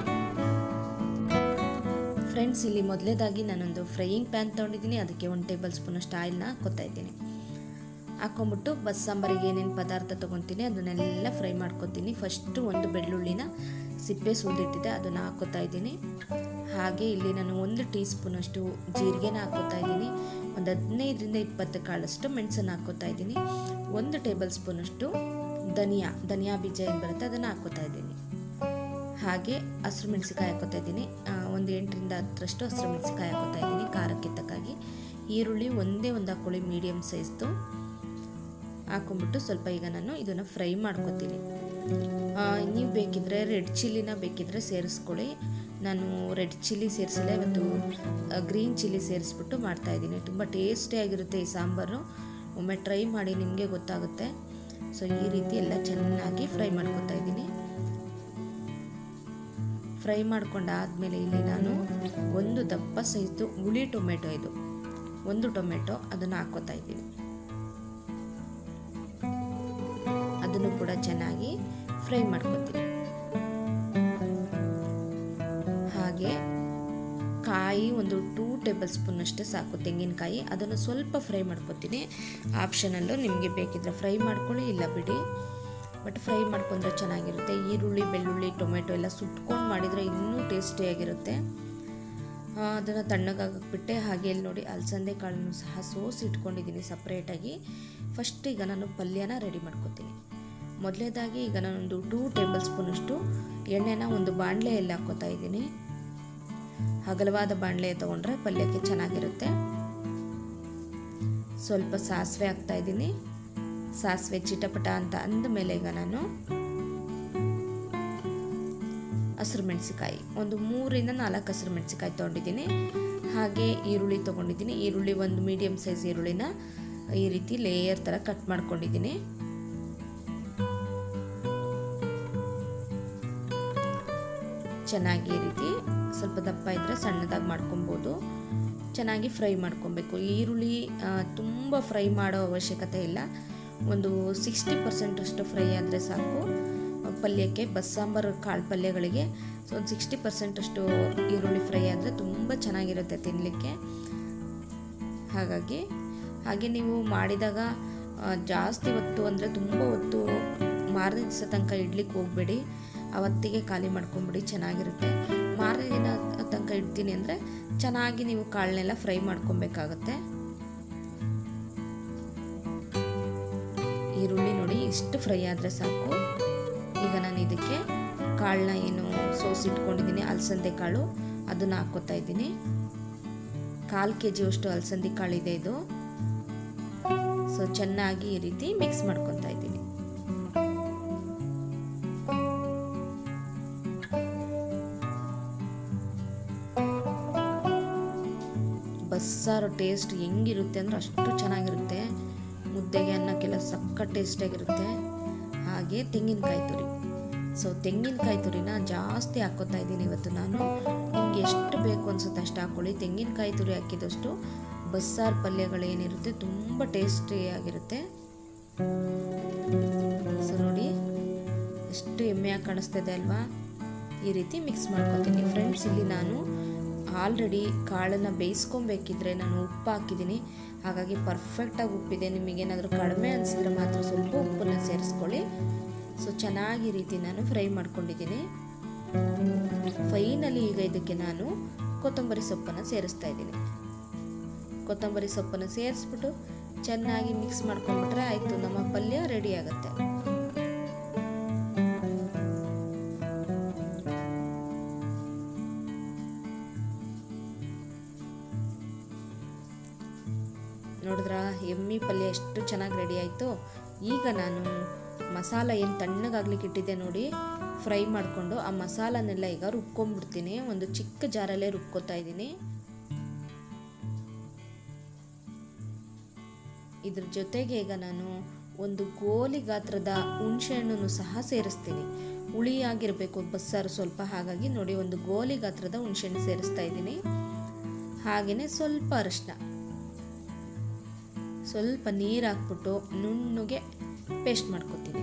ಫ್ರೆಂಡ್ಸ್ ಇಲ್ಲಿ ಮೊದಲೇದಾಗಿ ನಾನೊಂದು ಫ್ರೈಯಿಂಗ್ ಪ್ಯಾನ್ ತೊಗೊಂಡಿದ್ದೀನಿ ಅದಕ್ಕೆ ಒಂದು ಟೇಬಲ್ ಸ್ಪೂನಷ್ಟು ಆಯಿಲ್ನ ಹಾಕ್ಕೊತಾ ಇದ್ದೀನಿ ಹಾಕ್ಕೊಂಬಿಟ್ಟು ಬಸ್ ಸಾಂಬಾರಿಗೆ ಏನೇನು ಪದಾರ್ಥ ತೊಗೊತೀನಿ ಅದನ್ನೆಲ್ಲ ಫ್ರೈ ಮಾಡ್ಕೊತೀನಿ ಫಸ್ಟು ಒಂದು ಬೆಳ್ಳುಳ್ಳಿನ ಸಿಪ್ಪೆ ಸುಲಿದಿಟ್ಟಿದ್ದೆ ಅದನ್ನು ಹಾಕ್ಕೊತಾ ಇದ್ದೀನಿ ಹಾಗೆ ಇಲ್ಲಿ ನಾನು ಒಂದು ಟೀ ಸ್ಪೂನಷ್ಟು ಜೀರಿಗೆನ ಹಾಕ್ಕೊತಾ ಇದ್ದೀನಿ ಒಂದು ಹದಿನೈದರಿಂದ ಇಪ್ಪತ್ತು ಕಾಳಷ್ಟು ಮೆಣಸನ್ನು ಹಾಕ್ಕೊತಾ ಇದ್ದೀನಿ ಒಂದು ಟೇಬಲ್ ಸ್ಪೂನಷ್ಟು ಧನಿಯಾ ಧನಿಯಾ ಬೀಜ ಏನು ಬರುತ್ತೆ ಅದನ್ನು ಹಾಕ್ಕೊತಾ ಇದ್ದೀನಿ ಹಾಗೆ ಹಸಿರು ಮೆಣಸಿಕಾಯಿ ಹಾಕೋತಾ ಇದ್ದೀನಿ ಆ, ಒಂದು ಎಂಟರಿಂದ ಹತ್ತರಷ್ಟು ಹಸಿರು ಮೆಣಸಿಕಾಯಿ ಹಾಕೋತಾ ಇದ್ದೀನಿ ಖಾರಕ್ಕೆ ತಕ್ಕಾಗಿ ಈರುಳ್ಳಿ ಒಂದೇ ಒಂದು ಹಾಕ್ಕೊಳ್ಳಿ ಮೀಡಿಯಮ್ ಸೈಜ್ದು ಹಾಕೊಂಡ್ಬಿಟ್ಟು ಸ್ವಲ್ಪ ಈಗ ನಾನು ಇದನ್ನು ಫ್ರೈ ಮಾಡ್ಕೊತೀನಿ ಆ, ನೀವು ಬೇಕಿದ್ರೆ ರೆಡ್ ಚಿಲ್ಲಿನ ಬೇಕಿದ್ರೆ ಸೇರಿಸ್ಕೊಳ್ಳಿ ನಾನು ರೆಡ್ ಚಿಲ್ಲಿ ಸೇರಿಸಿಲ್ಲ ಇವತ್ತು ಗ್ರೀನ್ ಚಿಲ್ಲಿ ಸೇರಿಸ್ಬಿಟ್ಟು ಮಾಡ್ತಾಯಿದ್ದೀನಿ ತುಂಬ ಟೇಸ್ಟಿಯಾಗಿರುತ್ತೆ ಈ ಸಾಂಬಾರು ಒಮ್ಮೆ ಟ್ರೈ ಮಾಡಿ ನಿಮಗೆ ಗೊತ್ತಾಗುತ್ತೆ ಸೊ ಈ ರೀತಿ ಎಲ್ಲ ಚೆನ್ನಾಗಿ ಫ್ರೈ ಮಾಡ್ಕೊತಾ ಇದ್ದೀನಿ ಫ್ರೈ ಮಾಡ್ಕೊಂಡಾದಮೇಲೆ ಇಲ್ಲಿ ನಾನು ಒಂದು ದಪ್ಪ ಸೈಜು ಹುಳಿ ಟೊಮೆಟೊ ಇದು ಒಂದು ಟೊಮೆಟೊ ಅದನ್ನು ಹಾಕೋತಾ ಇದ್ದೀನಿ ಅದನ್ನು ಕೂಡ ಚೆನ್ನಾಗಿ ಫ್ರೈ ಮಾಡ್ಕೊತೀನಿ ಹಾಗೆ ಕಾಯಿ ಒಂದು ಟೂ ಟೇಬಲ್ ಸ್ಪೂನ್ ಅಷ್ಟೇ ಸಾಕು ತೆಂಗಿನಕಾಯಿ ಅದನ್ನು ಸ್ವಲ್ಪ ಫ್ರೈ ಮಾಡ್ಕೊತೀನಿ ಆಪ್ಷನಲ್ಲು ನಿಮಗೆ ಬೇಕಿದ್ರೆ ಫ್ರೈ ಮಾಡ್ಕೊಳ್ಳಿ ಇಲ್ಲ ಬಿಡಿ ಬಟ್ ಫ್ರೈ ಮಾಡ್ಕೊಂಡ್ರೆ ಚೆನ್ನಾಗಿರುತ್ತೆ ಈರುಳ್ಳಿ ಬೆಳ್ಳುಳ್ಳಿ ಟೊಮೆಟೊ ಎಲ್ಲ ಸುಟ್ಕೊಂಡು ಮಾಡಿದರೆ ಇನ್ನೂ ಟೇಸ್ಟಿಯಾಗಿರುತ್ತೆ ಅದನ್ನು ತಣ್ಣಗಾಗಬಿಟ್ಟೆ ಹಾಗೆ ಇಲ್ಲಿ ನೋಡಿ ಅಲಸಂದೆ ಕಾಳನ್ನು ಸಹ ಸೋಸಿ ಇಟ್ಕೊಂಡಿದ್ದೀನಿ ಸಪ್ರೇಟಾಗಿ ಫಸ್ಟ್ ಈಗ ನಾನು ಪಲ್ಯನ ರೆಡಿ ಮಾಡ್ಕೊತೀನಿ ಮೊದಲೇದಾಗಿ ಈಗ ನಾನೊಂದು ಟೂ ಟೇಬಲ್ ಸ್ಪೂನಷ್ಟು ಎಣ್ಣೆನ ಒಂದು ಬಾಣಲೆಯಲ್ಲಿ ಹಾಕ್ಕೋತಾ ಇದ್ದೀನಿ ಅಗಲವಾದ ಬಾಣಲೆ ತೊಗೊಂಡ್ರೆ ಪಲ್ಯಕ್ಕೆ ಚೆನ್ನಾಗಿರುತ್ತೆ ಸ್ವಲ್ಪ ಸಾಸಿವೆ ಹಾಕ್ತಾ ಇದ್ದೀನಿ ಸಾಸಿವೆ ಚಿಟಪಟ ಅಂತ ಅಂದಮೇಲೆ ಈಗ ನಾನು ಹಸಿರು ಮೆಣಸಿಕಾಯಿ ಒಂದು ಮೂರಿಂದ ನಾಲ್ಕು ಹಸಿರು ಮೆಣಸಿಕಾಯಿ ತೊಗೊಂಡಿದ್ದೀನಿ ಹಾಗೆ ಈರುಳ್ಳಿ ತೊಗೊಂಡಿದ್ದೀನಿ ಈರುಳ್ಳಿ ಒಂದು ಮೀಡಿಯಮ್ ಸೈಜ್ ಈರುಳ್ಳಿನ ಈ ರೀತಿ ಲೇಯರ್ ಥರ ಕಟ್ ಮಾಡ್ಕೊಂಡಿದ್ದೀನಿ ಚೆನ್ನಾಗಿ ಈ ರೀತಿ ಸ್ವಲ್ಪ ದಪ್ಪ ಇದ್ದರೆ ಸಣ್ಣದಾಗಿ ಮಾಡ್ಕೊಬೋದು ಚೆನ್ನಾಗಿ ಫ್ರೈ ಮಾಡ್ಕೊಬೇಕು ಈರುಳ್ಳಿ ಆ, ತುಂಬ ಫ್ರೈ ಮಾಡೋ ಅವಶ್ಯಕತೆ ಇಲ್ಲ ಒಂದು ಸಿಕ್ಸ್ಟಿ ಪರ್ಸೆಂಟ್ ಅಷ್ಟು ಫ್ರೈ ಆದರೆ ಸಾಕು ಪಲ್ಯಕ್ಕೆ ಬಸ್ಸಾಂಬಾರು ಕಾಳು ಪಲ್ಯಗಳಿಗೆ ಸೊ ಒಂದು ಸಿಕ್ಸ್ಟಿ ಪರ್ಸೆಂಟ್ ಅಷ್ಟು ಈರುಳ್ಳಿ ಫ್ರೈ ಆದರೆ ತುಂಬ ಚೆನ್ನಾಗಿರುತ್ತೆ ತಿನ್ನಲಿಕ್ಕೆ ಹಾಗಾಗಿ ಹಾಗೆ ನೀವು ಮಾಡಿದಾಗ ಆ, ಜಾಸ್ತಿ ಹೊತ್ತು ಅಂದರೆ ತುಂಬ ಹೊತ್ತು ಮಾರನೇ ದಿವಸ ತನಕ ಇಡ್ಲಿಕ್ಕೆ ಹೋಗಬೇಡಿ ಅವತ್ತಿಗೆ ಖಾಲಿ ಮಾಡ್ಕೊಂಬಿಡಿ ಚೆನ್ನಾಗಿರುತ್ತೆ ಮಾರನೇ ದಿನ ತನಕ ಇಡ್ತೀನಿ ಅಂದರೆ ಚೆನ್ನಾಗಿ ನೀವು ಕಾಳನ್ನೆಲ್ಲ ಫ್ರೈ ಮಾಡ್ಕೊಬೇಕಾಗತ್ತೆ ಈರುಳ್ಳಿ ನೋಡಿ ಇಷ್ಟು ಫ್ರೈ ಆದರೆ ಸಾಕು ಈಗ ನಾನು ಇದಕ್ಕೆ ಕಾಳನ್ನ ಏನು ಸೋಸಿಟ್ಕೊಂಡಿದ್ದೀನಿ ಅಲಸಂದೆ ಕಾಳು ಅದನ್ನು ಹಾಕ್ಕೋತಾ ಇದ್ದೀನಿ ಕಾಲು ಕೆ ಜಿಯಷ್ಟು ಅಲಸಂದೆ ಕಾಳಿದೆ ಇದು ಸೊ ಚೆನ್ನಾಗಿ ಈ ರೀತಿ ಮಿಕ್ಸ್ ಮಾಡ್ಕೊತಾ ಇದ್ದೀನಿ ಬಸ್ಸಾರು ಟೇಸ್ಟ್ ಹೆಂಗಿರುತ್ತೆ ಅಂದರೆ ಅಷ್ಟು ಚೆನ್ನಾಗಿರುತ್ತೆ ಮುದ್ದೆಗೆ ಅನ್ನಕ್ಕೆಲ್ಲ ಸಕ್ಕ ಟೇಸ್ಟಾಗಿರುತ್ತೆ ಹಾಗೆ ತೆಂಗಿನಕಾಯಿ ತುರಿ ಸೊ ತೆಂಗಿನಕಾಯಿ ತುರಿನ ಜಾಸ್ತಿ ಹಾಕ್ಕೋತಾ ಇದ್ದೀನಿ ಇವತ್ತು ನಾನು ನಿಮ್ಗೆ ನಿಮಗೆ ಎಷ್ಟು ಬೇಕು ಅನ್ಸುತ್ತೆ ಅಷ್ಟು ಹಾಕ್ಕೊಳ್ಳಿ ತೆಂಗಿನಕಾಯಿ ತುರಿ ಹಾಕಿದಷ್ಟು ಬಸ್ಸಾರು ಪಲ್ಯಗಳೇನಿರುತ್ತೆ ತುಂಬ ಟೇಸ್ಟಿಯಾಗಿರುತ್ತೆ ಸೊ ನೋಡಿ ಎಷ್ಟು ಎಮ್ಮೆಯಾಗಿ ಕಾಣಿಸ್ತಿದೆ ಅಲ್ವಾ ಈ ರೀತಿ ಮಿಕ್ಸ್ ಮಾಡ್ಕೊತೀನಿ ಫ್ರೆಂಡ್ಸ್ ಇಲ್ಲಿ ನಾನು ಆಲ್ರೆಡಿ ಕಾಳನ್ನು ಬೇಯಿಸ್ಕೊಬೇಕಿದ್ರೆ ನಾನು ಉಪ್ಪು ಹಾಕಿದ್ದೀನಿ ಹಾಗಾಗಿ ಪರ್ಫೆಕ್ಟಾಗಿ ಉಪ್ಪಿದೆ ನಿಮಗೇನಾದರೂ ಕಡಿಮೆ ಅನಿಸಿದ್ರೆ ಮಾತ್ರ ಸ್ವಲ್ಪ ಉಪ್ಪನ್ನು ಸೇರಿಸ್ಕೊಳ್ಳಿ ಸೊ ಚೆನ್ನಾಗಿ ಈ ರೀತಿ ನಾನು ಫ್ರೈ ಮಾಡ್ಕೊಂಡಿದ್ದೀನಿ ಫೈನಲಿ ಈಗ ಇದಕ್ಕೆ ನಾನು ಕೊತ್ತಂಬರಿ ಸೊಪ್ಪನ್ನು ಸೇರಿಸ್ತಾ ಇದ್ದೀನಿ ಕೊತ್ತಂಬರಿ ಸೊಪ್ಪನ್ನು ಸೇರಿಸ್ಬಿಟ್ಟು ಚೆನ್ನಾಗಿ ಮಿಕ್ಸ್ ಮಾಡ್ಕೊಂಡ್ಬಿಟ್ರೆ ಆಯಿತು ನಮ್ಮ ಪಲ್ಯ ರೆಡಿ ಆಗುತ್ತೆ ನೋಡಿದ್ರ ಎಮ್ಮಿ ಪಲ್ಯ ಎಷ್ಟು ಚೆನ್ನಾಗಿ ರೆಡಿ ಆಯಿತು ಈಗ ನಾನು ಮಸಾಲ ಏನು ತಣ್ಣಗಾಗ್ಲಿಕ್ಕೆ ಇಟ್ಟಿದ್ದೆ ನೋಡಿ ಫ್ರೈ ಮಾಡಿಕೊಂಡು ಆ ಮಸಾಲನೆಲ್ಲ ಈಗ ರುಬ್ಕೊಂಡ್ಬಿಡ್ತೀನಿ ಒಂದು ಚಿಕ್ಕ ಜಾರಲ್ಲೇ ರುಬ್ಕೋತಾ ಇದ್ದೀನಿ ಇದ್ರ ಜೊತೆಗೆ ಈಗ ನಾನು ಒಂದು ಗೋಲಿ ಗಾತ್ರದ ಹುಣಸೆಹಣ್ಣನ್ನು ಸಹ ಸೇರಿಸ್ತೀನಿ ಹುಳಿಯಾಗಿರಬೇಕು ಬಸ್ಸಾರು ಸ್ವಲ್ಪ ಹಾಗಾಗಿ ನೋಡಿ ಒಂದು ಗೋಲಿ ಗಾತ್ರದ ಹುಣಸೆಹಣ್ಣು ಸೇರಿಸ್ತಾ ಇದ್ದೀನಿ ಹಾಗೆಯೇ ಸ್ವಲ್ಪ ಅರಿಶಿನ ಸ್ವಲ್ಪ ನೀರು ಹಾಕ್ಬಿಟ್ಟು ನುಣ್ಣಗೆ ಪೇಸ್ಟ್ ಮಾಡ್ಕೊತೀನಿ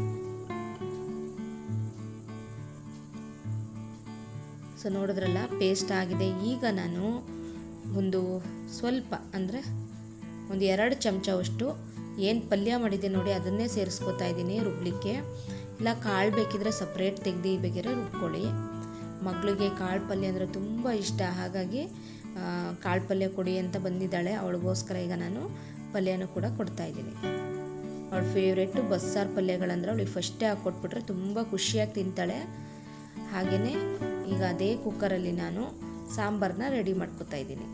ಸೊ ನೋಡಿದ್ರಲ್ಲ ಪೇಸ್ಟ್ ಆಗಿದೆ ಈಗ ನಾನು ಒಂದು ಸ್ವಲ್ಪ ಅಂದರೆ ಒಂದು ಎರಡು ಚಮಚವಷ್ಟು ಏನು ಪಲ್ಯ ಮಾಡಿದ್ದೆ ನೋಡಿ ಅದನ್ನೇ ಸೇರಿಸ್ಕೊತಾ ಇದ್ದೀನಿ ರುಬ್ಲಿಕ್ಕೆ ಇಲ್ಲ ಕಾಳು ಬೇಕಿದ್ರೆ ಸಪ್ರೇಟ್ ತೆಗ್ದು ಬೇಕಿದ್ರೆ ರುಬ್ಕೊಳ್ಳಿ ಮಗಳಿಗೆ ಕಾಳು ಪಲ್ಯ ಅಂದರೆ ತುಂಬ ಇಷ್ಟ ಹಾಗಾಗಿ ಕಾಳು ಪಲ್ಯ ಕೊಡಿ ಅಂತ ಬಂದಿದ್ದಾಳೆ ಅವಳಿಗೋಸ್ಕರ ಈಗ ನಾನು ಪಲ್ಯನೂ ಕೂಡ ಕೊಡ್ತಾ ಇದ್ದೀನಿ ಅವಳ ಫೇವ್ರೆಟ್ಟು ಬಸ್ಸಾರು ಪಲ್ಯಗಳಂದ್ರೆ ಅವಳಿಗೆ ಫಸ್ಟೇ ಹಾಕ್ಕೊಟ್ಬಿಟ್ರೆ ತುಂಬ ಖುಷಿಯಾಗಿ ತಿಂತಾಳೆ ಹಾಗೆಯೇ ಈಗ ಅದೇ ಕುಕ್ಕರಲ್ಲಿ ನಾನು ಸಾಂಬಾರನ್ನ ರೆಡಿ ಮಾಡ್ಕೊತಾ ಇದ್ದೀನಿ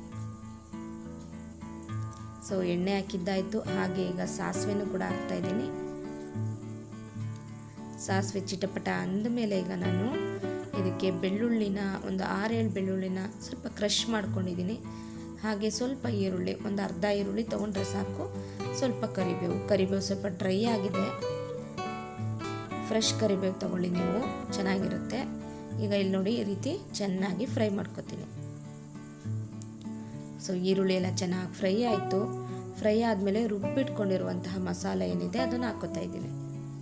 ಸೊ ಎಣ್ಣೆ ಹಾಕಿದ್ದಾಯಿತು ಹಾಗೆ ಈಗ ಸಾಸಿವೆನೂ ಕೂಡ ಹಾಕ್ತಾ ಇದ್ದೀನಿ ಸಾಸಿವೆ ಚಿಟಪಟ ಅಂದಮೇಲೆ ಈಗ ನಾನು ಇದಕ್ಕೆ ಬೆಳ್ಳುಳ್ಳಿನ ಒಂದು ಆರೇಳು ಬೆಳ್ಳುಳ್ಳಿನ ಸ್ವಲ್ಪ ಕ್ರಷ್ ಮಾಡ್ಕೊಂಡಿದ್ದೀನಿ ಹಾಗೆ ಸ್ವಲ್ಪ ಈರುಳ್ಳಿ ಒಂದು ಅರ್ಧ ಈರುಳ್ಳಿ ತೊಗೊಂಡ್ರೆ ಸಾಕು ಸ್ವಲ್ಪ ಕರಿಬೇವು ಕರಿಬೇವು ಸ್ವಲ್ಪ ಡ್ರೈ ಆಗಿದೆ ಫ್ರೆಶ್ ಕರಿಬೇವು ತೊಗೊಳ್ಳಿ ನೀವು ಚೆನ್ನಾಗಿರುತ್ತೆ ಈಗ ಇಲ್ಲಿ ನೋಡಿ ಈ ರೀತಿ ಚೆನ್ನಾಗಿ ಫ್ರೈ ಮಾಡ್ಕೊತೀನಿ ಸೊ ಈರುಳ್ಳಿ ಎಲ್ಲ ಚೆನ್ನಾಗಿ ಫ್ರೈ ಆಯಿತು ಫ್ರೈ ಆದಮೇಲೆ ರುಬ್ಬಿಟ್ಕೊಂಡಿರುವಂತಹ ಮಸಾಲೆ ಏನಿದೆ ಅದನ್ನು ಹಾಕೋತಾ ಇದ್ದೀನಿ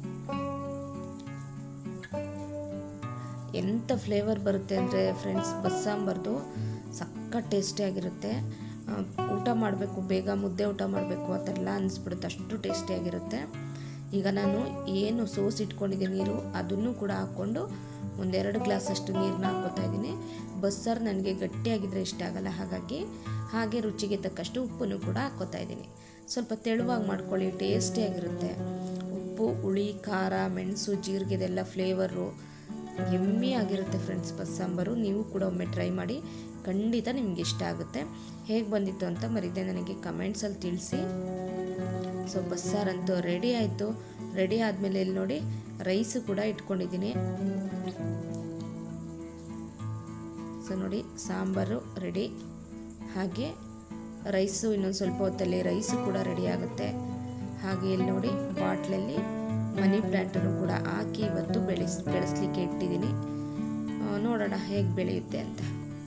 ಎಂಥ ಫ್ಲೇವರ್ ಬರುತ್ತೆ ಅಂದರೆ ಫ್ರೆಂಡ್ಸ್ ಬಸ್ಸಾಂಬಾರ್ದು ಸಕ್ಕ ಟೇಸ್ಟಿಯಾಗಿರುತ್ತೆ ಊಟ ಮಾಡಬೇಕು ಬೇಗ ಮುದ್ದೆ ಊಟ ಮಾಡಬೇಕು ಆ ಥರ ಎಲ್ಲ ಅನಿಸ್ಬಿಡುತ್ತೆ ಅಷ್ಟು ಟೇಸ್ಟಿಯಾಗಿರುತ್ತೆ ಈಗ ನಾನು ಏನು ಸೋಸ್ ಇಟ್ಕೊಂಡಿದ್ದೀನಿ ನೀರು ಅದನ್ನು ಕೂಡ ಹಾಕ್ಕೊಂಡು ಒಂದೆರಡು ಗ್ಲಾಸ್ ಅಷ್ಟು ನೀರನ್ನ ಹಾಕ್ಕೋತಾ ಇದ್ದೀನಿ ಬಸ್ಸಾರು ನನಗೆ ಗಟ್ಟಿಯಾಗಿದ್ದರೆ ಇಷ್ಟ ಆಗಲ್ಲ ಹಾಗಾಗಿ ಹಾಗೆ ರುಚಿಗೆ ತಕ್ಕಷ್ಟು ಉಪ್ಪನ್ನು ಕೂಡ ಹಾಕ್ಕೋತಾ ಇದ್ದೀನಿ ಸ್ವಲ್ಪ ತೆಳುವಾಗಿ ಮಾಡ್ಕೊಳ್ಳಿ ಟೇಸ್ಟಿಯಾಗಿರುತ್ತೆ ಉಪ್ಪು ಹುಳಿ ಖಾರ ಮೆಣಸು ಜೀರಿಗೆ ಇದೆಲ್ಲ ಫ್ಲೇವರು ಎಮ್ಮಿ ಆಗಿರುತ್ತೆ ಫ್ರೆಂಡ್ಸ್ ಬಸ್ಸಾಂಬಾರು ನೀವು ಕೂಡ ಒಮ್ಮೆ ಟ್ರೈ ಮಾಡಿ ಖಂಡಿತ ನಿಮ್ಗೆ ಇಷ್ಟ ಆಗುತ್ತೆ ಹೇಗೆ ಬಂದಿತ್ತು ಅಂತ ಮರಿದೆ ನನಗೆ ಕಮೆಂಟ್ಸಲ್ಲಿ ತಿಳಿಸಿ ಸೊ ಬಸ್ಸಾರಂತೂ ರೆಡಿ ಆಯಿತು ರೆಡಿ ಆದಮೇಲೆ ಇಲ್ಲಿ ನೋಡಿ ರೈಸು ಕೂಡ ಇಟ್ಕೊಂಡಿದ್ದೀನಿ ಸೊ ನೋಡಿ ಸಾಂಬಾರು ರೆಡಿ ಹಾಗೆ ರೈಸು ಇನ್ನೊಂದು ಸ್ವಲ್ಪ ಹೊತ್ತಲ್ಲಿ ರೈಸು ಕೂಡ ರೆಡಿ ಆಗುತ್ತೆ ಹಾಗೆ ಇಲ್ಲಿ ನೋಡಿ ಬಾಟ್ಲಲ್ಲಿ ಮನಿ ಪ್ಲ್ಯಾಂಟನ್ನು ಕೂಡ ಹಾಕಿ ಇವತ್ತು ಬೆಳೆಸ್ ಬೆಳೆಸ್ಲಿಕ್ಕೆ ಇಟ್ಟಿದ್ದೀನಿ ಆ, ನೋಡೋಣ ಹೇಗೆ ಬೆಳೆಯುತ್ತೆ ಅಂತ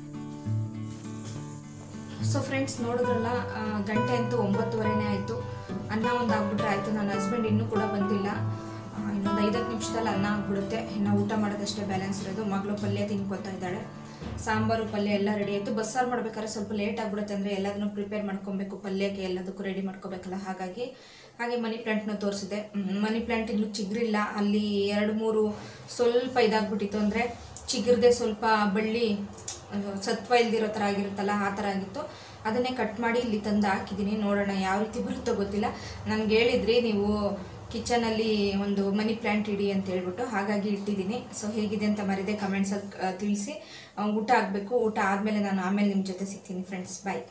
ಸೊ ಫ್ರೆಂಡ್ಸ್ ನೋಡಿದ್ರಲ್ಲ ಆ, ಗಂಟೆ ಅಂತೂ ಒಂಬತ್ತುವರೆನೇ ಆಯಿತು ಅನ್ನ ಒಂದು ಆಗ್ಬಿಟ್ರೆ ಆಯಿತು ನನ್ನ ಹಸ್ಬೆಂಡ್ ಇನ್ನೂ ಕೂಡ ಬಂದಿಲ್ಲ ಆ, ಇನ್ನೊಂದು ಐದತ್ತು ನಿಮಿಷದಲ್ಲಿ ಅನ್ನ ಆಗ್ಬಿಡುತ್ತೆ ಇನ್ನು ಊಟ ಮಾಡೋದಷ್ಟೇ ಬ್ಯಾಲೆನ್ಸ್ ಇರೋದು ಮಗಳು ಪಲ್ಯ ತಿನ್ಕೊತಾ ಇದ್ದಾಳೆ ಸಾಂಬಾರು ಪಲ್ಯ ಎಲ್ಲ ರೆಡಿ ಆಯಿತು ಬಸ್ಸಾರು ಮಾಡ್ಬೇಕಾದ್ರೆ ಸ್ವಲ್ಪ ಲೇಟ್ ಆಗ್ಬಿಡುತ್ತೆ ಅಂದರೆ ಎಲ್ಲದನ್ನು ಪ್ರಿಪೇರ್ ಮಾಡ್ಕೊಬೇಕು ಪಲ್ಯಕ್ಕೆ ಎಲ್ಲದಕ್ಕೂ ರೆಡಿ ಮಾಡ್ಕೋಬೇಕಲ್ಲ ಹಾಗಾಗಿ ಹಾಗೆ ಮನಿ ಪ್ಲ್ಯಾಂಟ್ನ ತೋರಿಸಿದೆ ಮನಿ ಪ್ಲ್ಯಾಂಟ್ ಇನ್ನೂ ಚಿಗುರಿಲ್ಲ ಅಲ್ಲಿ ಎರಡು ಮೂರು ಸ್ವಲ್ಪ ಇದಾಗ್ಬಿಟ್ಟಿತ್ತು ಅಂದರೆ ಚಿಗುರ್ದೆ ಸ್ವಲ್ಪ ಬಳ್ಳಿ ಅಹ್, ಸತ್ವ ಇಲ್ದಿರೋ ಥರ ಆಗಿರುತ್ತಲ್ಲ ಆ ಥರ ಆಗಿತ್ತು ಅದನ್ನೇ ಕಟ್ ಮಾಡಿ ಇಲ್ಲಿ ತಂದು ಹಾಕಿದ್ದೀನಿ ನೋಡೋಣ ಯಾವ ರೀತಿ ಬರುತ್ತೋ ಗೊತ್ತಿಲ್ಲ ನನಗೆ ಹೇಳಿದ್ರಿ ನೀವು ಕಿಚನಲ್ಲಿ ಒಂದು ಮನಿ ಪ್ಲ್ಯಾಂಟ್ ಇಡಿ ಅಂತ ಹೇಳ್ಬಿಟ್ಟು ಹಾಗಾಗಿ ಇಟ್ಟಿದ್ದೀನಿ ಸೊ ಹೇಗಿದೆ ಅಂತ ಮರಿದೆ ಕಮೆಂಟ್ಸಲ್ಲಿ ತಿಳಿಸಿ ಅಹ್, ಊಟ ಆಗಬೇಕು ಊಟ ಆದಮೇಲೆ ನಾನು ಆಮೇಲೆ ನಿಮ್ಮ ಜೊತೆ ಸಿಗ್ತೀನಿ ಫ್ರೆಂಡ್ಸ್ ಬಾಯ್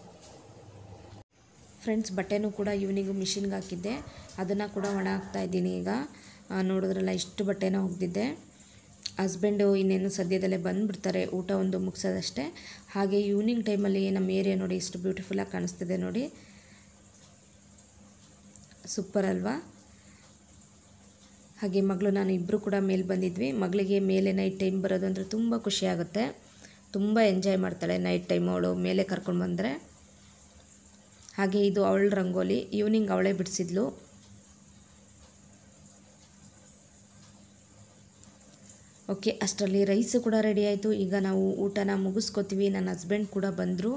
ಫ್ರೆಂಡ್ಸ್ ಬಟ್ಟೆನೂ ಕೂಡ ಇವನಿಗೂ ಮಿಷಿನ್ಗೆ ಹಾಕಿದ್ದೆ ಅದನ್ನು ಕೂಡ ಒಣ ಹಾಕ್ತಾ ಇದ್ದೀನಿ ಈಗ ಆ, ನೋಡಿದ್ರಲ್ಲ ಇಷ್ಟು ಬಟ್ಟೆನ ಒಗ್ದಿದ್ದೆ ಹಸ್ಬೆಂಡು ಇನ್ನೇನು ಸದ್ಯದಲ್ಲೇ ಬಂದುಬಿಡ್ತಾರೆ ಊಟ ಒಂದು ಮುಗಿಸೋದಷ್ಟೇ ಹಾಗೆ ಈವ್ನಿಂಗ್ ಟೈಮಲ್ಲಿ ನಮ್ಮ ಏರಿಯಾ ನೋಡಿ ಎಷ್ಟು ಬ್ಯೂಟಿಫುಲ್ಲಾಗಿ ಕಾಣಿಸ್ತಿದೆ ನೋಡಿ ಸೂಪರ್ ಅಲ್ವಾ ಹಾಗೆ ಮಗಳು ನಾನು ಇಬ್ಬರು ಕೂಡ ಮೇಲೆ ಬಂದಿದ್ವಿ ಮಗಳಿಗೆ ಮೇಲೆ ನೈಟ್ ಟೈಮ್ ಬರೋದು ಅಂದರೆ ತುಂಬ ಖುಷಿ ಆಗುತ್ತೆ ತುಂಬ ಎಂಜಾಯ್ ಮಾಡ್ತಾಳೆ ನೈಟ್ ಟೈಮ್ ಅವಳು ಮೇಲೆ ಕರ್ಕೊಂಡು ಬಂದರೆ ಹಾಗೆ ಇದು ಅವಳ ರಂಗೋಲಿ ಈವ್ನಿಂಗ್ ಅವಳೇ ಬಿಡಿಸಿದ್ಲು ಓಕೆ ಅಷ್ಟರಲ್ಲಿ ರೈಸು ಕೂಡ ರೆಡಿ ಆಯಿತು ಈಗ ನಾವು ಊಟನ ಮುಗಿಸ್ಕೋತೀವಿ ನನ್ನ ಹಸ್ಬೆಂಡ್ ಕೂಡ ಬಂದರು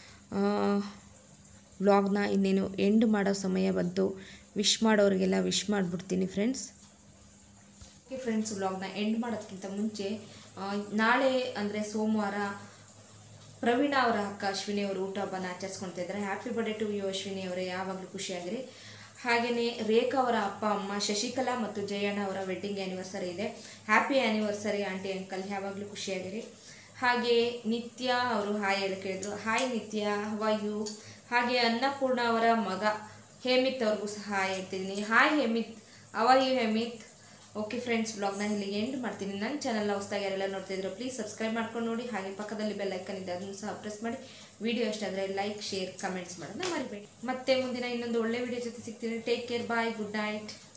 ವ್ಲಾಗ್ನ ಇನ್ನೇನು ಎಂಡ್ ಮಾಡೋ ಸಮಯ ಬಂತು ವಿಶ್ ಮಾಡೋರಿಗೆಲ್ಲ ವಿಶ್ ಮಾಡಿಬಿಡ್ತೀನಿ ಫ್ರೆಂಡ್ಸ್ ಓಕೆ ಫ್ರೆಂಡ್ಸ್ ವ್ಲಾಗ್ನ ಎಂಡ್ ಮಾಡೋದಕ್ಕಿಂತ ಮುಂಚೆ ಆ, ನಾಳೆ ಅಂದರೆ ಸೋಮವಾರ ಪ್ರವೀಣ ಅವರ ಅಕ್ಕ ಅಶ್ವಿನಿ ಅವರು ಊಟ ಹಬ್ಬನ ಆಚರಿಸ್ಕೊಳ್ತಾ ಇದ್ದಾರೆ happy birthday to you Ashwini ಅವರೇ ಯಾವಾಗಲೂ ಖುಷಿಯಾಗಿರಿ ಹಾಗೆಯೇ ರೇಖಾ ಅವರ ಅಪ್ಪ ಅಮ್ಮ ಶಶಿಕಲಾ ಮತ್ತು ಜಯಣ್ಣ ಅವರ ವೆಡ್ಡಿಂಗ್ ಆ್ಯನಿವರ್ಸರಿ ಇದೆ ಹ್ಯಾಪಿ ಆ್ಯನಿವರ್ಸರಿ ಆಂಟಿ ಅಂಕಲ್ ಯಾವಾಗಲೂ ಖುಷಿಯಾಗಿರಿ ಹಾಗೆ ನಿತ್ಯ ಅವರು ಹಾಯ್ ಹೇಳಿ ಕೇಳಿದ್ರು ಹಾಯ್ ನಿತ್ಯ ಹವಾಯು ಹಾಗೆ ಅನ್ನಪೂರ್ಣ ಅವರ ಮಗ ಹೇಮಿತ್ ಅವ್ರಿಗೂ ಸಹ ಹಾಯ್ ಹೇಳ್ತಿದ್ದೀನಿ ಹಾಯ್ ಹೇಮಿತ್ ಅವಾಯು ಹೇಮಿತ್ ಓಕೆ ಫ್ರೆಂಡ್ಸ್ ಬ್ಲಾಗ್ನ ಇಲ್ಲಿಗೆ ಎಂಡ್ ಮಾಡ್ತೀನಿ ನನ್ನ ಚಾನಲ್ನ ಹೊಸದಾಗಿ ಯಾರೆಲ್ಲ ನೋಡ್ತಿದ್ರು ಪ್ಲೀಸ್ ಸಬ್ಸ್ಕ್ರೈಬ್ ಮಾಡ್ಕೊಂಡು ನೋಡಿ ಹಾಗೆ ಪಕ್ಕದಲ್ಲಿ ಬೆಲ್ ಐಕನ್ ಇದೆ ಅದನ್ನು ಸಹ ಪ್ರೆಸ್ ಮಾಡಿ ವಿಡಿಯೋ ಇಷ್ಟ ಆದರೆ ಲೈಕ್ ಶೇರ್ ಕಮೆಂಟ್ಸ್ ಮಾಡೋದನ್ನ ಮರಿಬೇಡಿ ಮತ್ತೆ ಮುಂದಿನ ಇನ್ನೊಂದು ಒಳ್ಳೆ ವಿಡಿಯೋ ಜೊತೆ ಸಿಗ್ತೀನಿ take care bye good night